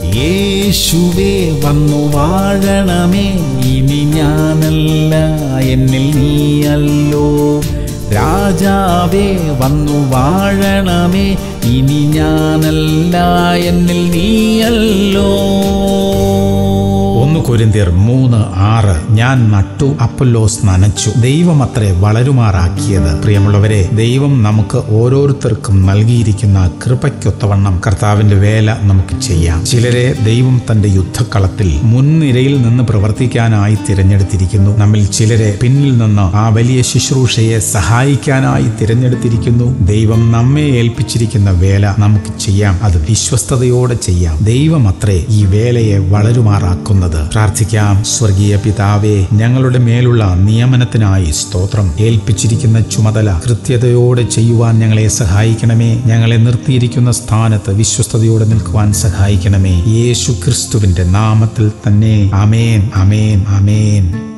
യേശുവേ വന്നു വാഴണമേ ഇനി ഞാനല്ല എന്നിൽ നീയല്ലോ രാജാവേ വന്നു വാഴണമേ ഇനി ഞാനല്ല എന്നിൽ നീയല്ലോ ഒന്ന് കൊരിന്തിയർ മൂന്ന് ആറ് ഞാൻ നട്ടു അപ്പല്ലോസ് നനച്ചു ദൈവം അത്രേ വളരുമാറാക്കിയത് പ്രിയമുള്ളവരെ ദൈവം നമുക്ക് ഓരോരുത്തർക്കും നൽകിയിരിക്കുന്ന കൃപയ്ക്കൊത്തവണ്ണം കർത്താവിന്റെ വേല നമുക്ക് ചെയ്യാം ചിലരെ ദൈവം തന്റെ യുദ്ധക്കളത്തിൽ മുൻനിരയിൽ നിന്ന് പ്രവർത്തിക്കാനായി തിരഞ്ഞെടുത്തിരിക്കുന്നു നമ്മിൽ ചിലരെ പിന്നിൽ നിന്ന് ആ വലിയ ശുശ്രൂഷയെ സഹായിക്കാനായി തിരഞ്ഞെടുത്തിരിക്കുന്നു ദൈവം നമ്മെ ഏൽപ്പിച്ചിരിക്കുന്ന വേല നമുക്ക് ചെയ്യാം അത് വിശ്വസ്തയോടെ ചെയ്യാം ദൈവം അത്രേ ഈ വേലയെ വളരുമാറാക്കുന്നത് പ്രാർത്ഥിക്കാം സ്വർഗീയ പിതാവേ ഞങ്ങളുടെ മേലുള്ള നിയമനത്തിനായി സ്തോത്രം ഏൽപ്പിച്ചിരിക്കുന്ന ചുമതല കൃത്യതയോടെ ചെയ്യുവാൻ ഞങ്ങളെ സഹായിക്കണമേ ഞങ്ങളെ നിർത്തിയിരിക്കുന്ന സ്ഥാനത്ത് വിശ്വസ്തയോടെ നിൽക്കുവാൻ സഹായിക്കണമേ യേശു ക്രിസ്തുവിന്റെ നാമത്തിൽ തന്നെ അമേൻ അമേൻ അമേൻ